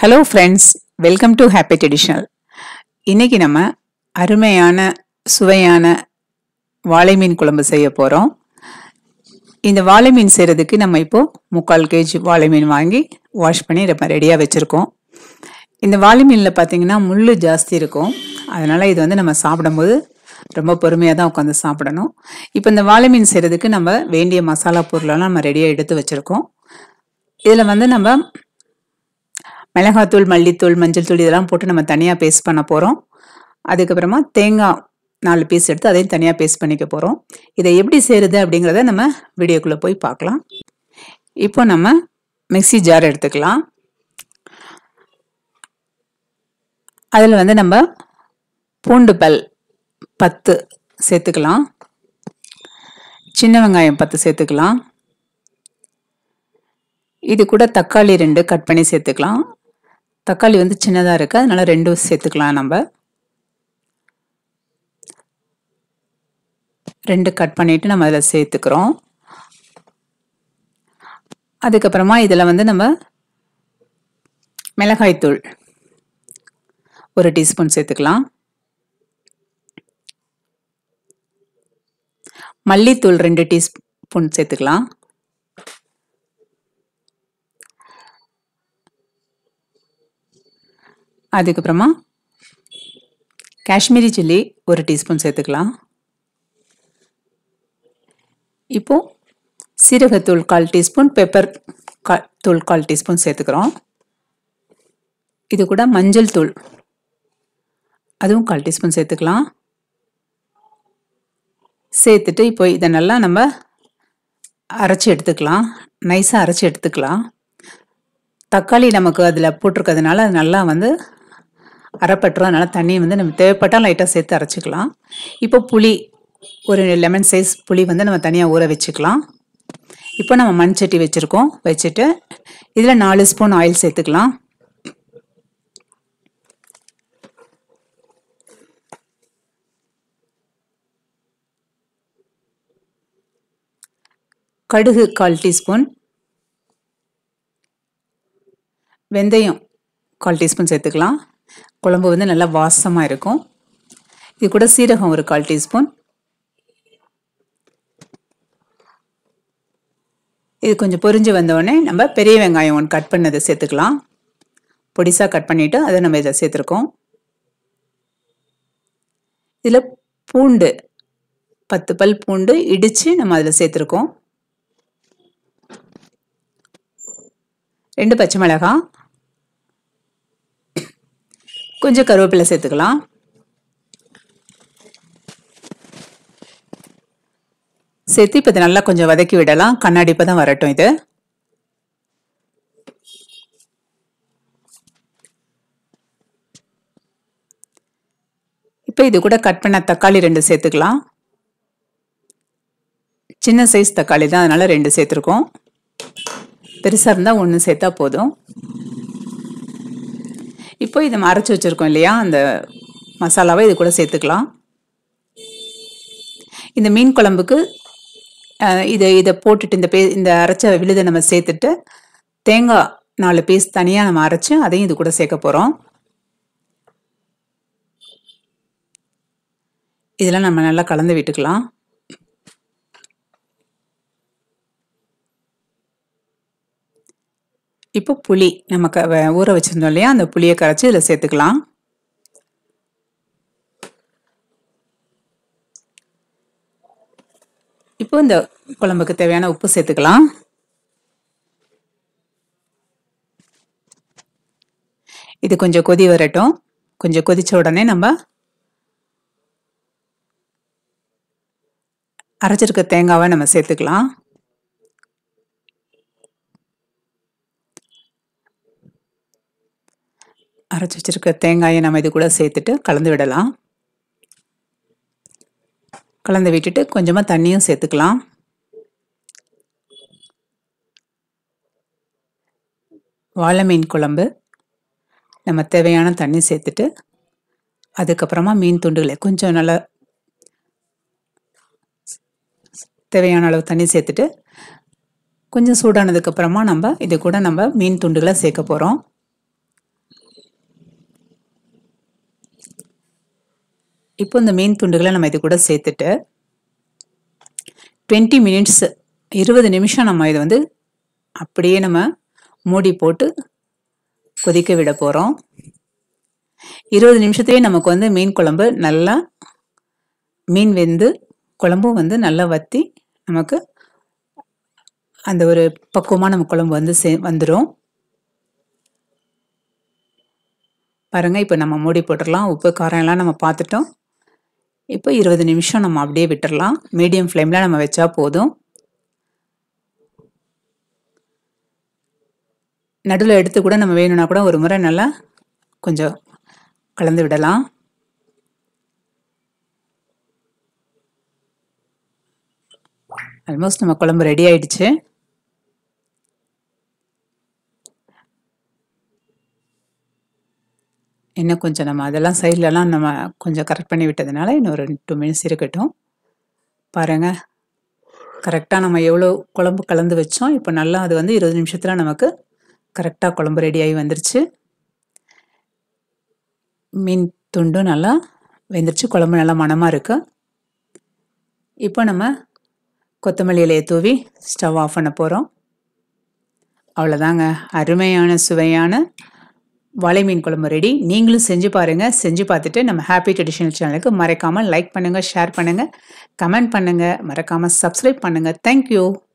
hello friends welcome to happy traditional இன்னைக்கு நம்ம அருமையான சுவையான வாழை மீன் குழம்பு செய்ய போகிறோம் இந்த வாழை மீன் செய்கிறதுக்கு நம்ம இப்போது முக்கால் கேஜி வாழை மீன் வாங்கி வாஷ் பண்ணி நம்ம ரெடியாக வச்சுருக்கோம் இந்த வாழை மீனில் பார்த்தீங்கன்னா முள் ஜாஸ்தி இருக்கும் அதனால் இது வந்து நம்ம சாப்பிடும்போது ரொம்ப பொறுமையாக தான் உட்காந்து சாப்பிடணும் இப்போ இந்த வாழை மீன் செய்கிறதுக்கு நம்ம வேண்டிய மசாலா பொருளெல்லாம் நம்ம ரெடியாக எடுத்து வச்சுருக்கோம் இதில் வந்து நம்ம மிளகாத்தூள் மல்லித்தூள் மஞ்சள் தூள் இதெல்லாம் போட்டு நம்ம தனியாக பேஸ்ட் பண்ண போகிறோம் அதுக்கப்புறமா தேங்காய் நாலு பீஸ் எடுத்து அதையும் தனியாக பேஸ்ட் பண்ணிக்க போகிறோம் இதை எப்படி செய்கிறது அப்படிங்கிறத நம்ம வீடியோக்குள்ளே போய் பார்க்கலாம் இப்போ நம்ம மிக்ஸி ஜார் எடுத்துக்கலாம் அதில் வந்து நம்ம பூண்டு பல் பத்து சேர்த்துக்கலாம் சின்ன வெங்காயம் பத்து சேர்த்துக்கலாம் இது கூட தக்காளி ரெண்டு கட் பண்ணி சேர்த்துக்கலாம் தக்காளி வந்து சின்னதாக இருக்குது அதனால ரெண்டும் சேர்த்துக்கலாம் நம்ம ரெண்டு கட் பண்ணிவிட்டு நம்ம அதில் சேர்த்துக்கிறோம் அதுக்கப்புறமா இதில் வந்து நம்ம மிளகாய்த்தூள் ஒரு டீஸ்பூன் சேர்த்துக்கலாம் மல்லித்தூள் ரெண்டு டீஸ்பூன் சேர்த்துக்கலாம் அதுக்கப்புறமா காஷ்மீரி சில்லி ஒரு டீஸ்பூன் சேர்த்துக்கலாம் இப்போ சீரகத்தூள் கால் டீஸ்பூன் பெப்பர் கா தூள் கால் டீஸ்பூன் சேர்த்துக்கிறோம் இது கூட மஞ்சள் தூள் அதுவும் கால் டீஸ்பூன் சேர்த்துக்கலாம் சேர்த்துட்டு இப்போ இதை நல்லா நம்ம அரைச்சி எடுத்துக்கலாம் நைஸாக அரைச்சி எடுத்துக்கலாம் தக்காளி நமக்கு அதில் போட்டிருக்கிறதுனால அது நல்லா வந்து அரைப்பட்டுரும் அதனால் தண்ணி வந்து நம்ம தேவைப்பட்டால் லைட்டாக சேர்த்து அரைச்சிக்கலாம் இப்போ புளி ஒரு லெமன் சைஸ் புளி வந்து நம்ம தனியாக ஊற வச்சுக்கலாம் இப்போ நம்ம மண் சட்டி வச்சுருக்கோம் வச்சுட்டு இதில் நாலு ஸ்பூன் ஆயில் சேர்த்துக்கலாம் கடுகு கால் டீஸ்பூன் வெந்தயம் கால் டீஸ்பூன் சேர்த்துக்கலாம் குழம்பு வந்து நல்லா வாசமாக இருக்கும் இது கூட சீரகம் ஒரு கால் டீஸ்பூன் இது கொஞ்சம் பொரிஞ்சு வந்தோடனே நம்ம பெரிய வெங்காயம் ஒன்று கட் பண்ணதை சேர்த்துக்கலாம் பொடிசாக கட் பண்ணிவிட்டு அதை நம்ம இதை சேர்த்துருக்கோம் இதில் பூண்டு பத்து பல் பூண்டு இடித்து நம்ம அதில் சேர்த்துருக்கோம் ரெண்டு பச்சை மிளகாய் கொஞ்சம் கருவேப்பிலை சேர்த்துக்கலாம் சேர்த்து இப்போ இதை நல்லா கொஞ்சம் வதக்கி விடலாம் கண்ணாடி இப்போ தான் வரட்டும் இது இப்போ இது கூட கட் பண்ண தக்காளி ரெண்டு சேர்த்துக்கலாம் சின்ன சைஸ் தக்காளி தான் அதனால் ரெண்டு சேர்த்துருக்கோம் பெருசாக இருந்தால் ஒன்று சேர்த்தா போதும் இப்போ இதை அரைச்சி வச்சுருக்கோம் இல்லையா அந்த மசாலாவை இது கூட சேர்த்துக்கலாம் இந்த மீன் குழம்புக்கு இதை இதை போட்டுட்டு இந்த பே இந்த அரைச்ச விழுதை நம்ம சேர்த்துட்டு தேங்காய் நாலு பீஸ் தனியாக நம்ம அரைச்சி அதையும் இது கூட சேர்க்க போகிறோம் இதெல்லாம் நம்ம நல்லா கலந்து விட்டுக்கலாம் இப்போ புளி நமக்கு ஊற வச்சுருந்தோம் இல்லையா அந்த புளியை கரைச்சி இதில் சேர்த்துக்கலாம் இப்போ இந்த குழம்புக்கு தேவையான உப்பு சேர்த்துக்கலாம் இது கொஞ்சம் கொதி வரட்டும் கொஞ்சம் கொதிச்ச உடனே நம்ம அரைச்சிருக்க தேங்காவை நம்ம சேர்த்துக்கலாம் அரைச்சி வச்சிருக்க தேங்காயை நம்ம இது கூட சேர்த்துட்டு கலந்து விடலாம் கலந்து விட்டுட்டு கொஞ்சமாக தண்ணியும் சேர்த்துக்கலாம் வாழை மீன் குழம்பு நம்ம தேவையான தண்ணி சேர்த்துட்டு அதுக்கப்புறமா மீன் துண்டுகளை கொஞ்சம் நல்லா தேவையான அளவு தண்ணி சேர்த்துட்டு கொஞ்சம் சூடானதுக்கப்புறமா நம்ம இது கூட நம்ம மீன் துண்டுகளை சேர்க்க போகிறோம் இப்போ இந்த மீன் துண்டுகளை நம்ம இது கூட சேர்த்துட்டு டுவெண்ட்டி மினிட்ஸ் இருபது நிமிஷம் நம்ம இதை வந்து அப்படியே நம்ம மூடி போட்டு கொதிக்க விட போகிறோம் இருபது நிமிஷத்துலேயே நமக்கு வந்து மீன் குழம்பு நல்லா மீன் வெந்து குழம்பும் வந்து நல்லா வற்றி நமக்கு அந்த ஒரு பக்குவமாக நம்ம குழம்பு வந்து சே வந்துடும் பாருங்க இப்போ நம்ம மூடி போட்டுடலாம் உப்பு காரம் எல்லாம் நம்ம பார்த்துட்டோம் இப்போ இருபது நிமிஷம் நம்ம அப்படியே விட்டுறலாம் மீடியம் ஃப்ளேமில் நம்ம வச்சா போதும் நடுவில் எடுத்து கூட நம்ம வேணும்னா கூட ஒரு முறை நல்லா கொஞ்சம் கலந்து விடலாம் ஆல்மோஸ்ட் நம்ம குழம்பு ரெடி ஆயிடுச்சு இன்னும் கொஞ்சம் நம்ம அதெல்லாம் சைட்லலாம் நம்ம கொஞ்சம் கரெக்ட் பண்ணி விட்டதுனால இன்னும் ஒரு டூ மினிட்ஸ் இருக்கட்டும் பாருங்கள் கரெக்டாக நம்ம எவ்வளோ குழம்பு கலந்து வச்சோம் இப்போ நல்லா அது வந்து இருபது நிமிஷத்தில் நமக்கு கரெக்டாக குழம்பு ரெடி ஆகி வந்துருச்சு மீன் துண்டும் நல்லா வெந்துருச்சு குழம்பு நல்லா மணமாக இருக்கு இப்போ நம்ம கொத்தமல்லி இலையை தூவி ஸ்டவ் ஆஃப் பண்ண போகிறோம் அவ்வளோதாங்க அருமையான சுவையான வாழை மீன் குழம்பு ரெடி நீங்களும் செஞ்சு பாருங்கள் செஞ்சு பார்த்துட்டு நம்ம ஹாப்பி ட்ரெடிஷனல் சேனலுக்கு மறக்காமல் லைக் பண்ணுங்கள் ஷேர் பண்ணுங்கள் கமெண்ட் பண்ணுங்கள் மறக்காமல் சப்ஸ்கிரைப் பண்ணுங்கள் தேங்க்யூ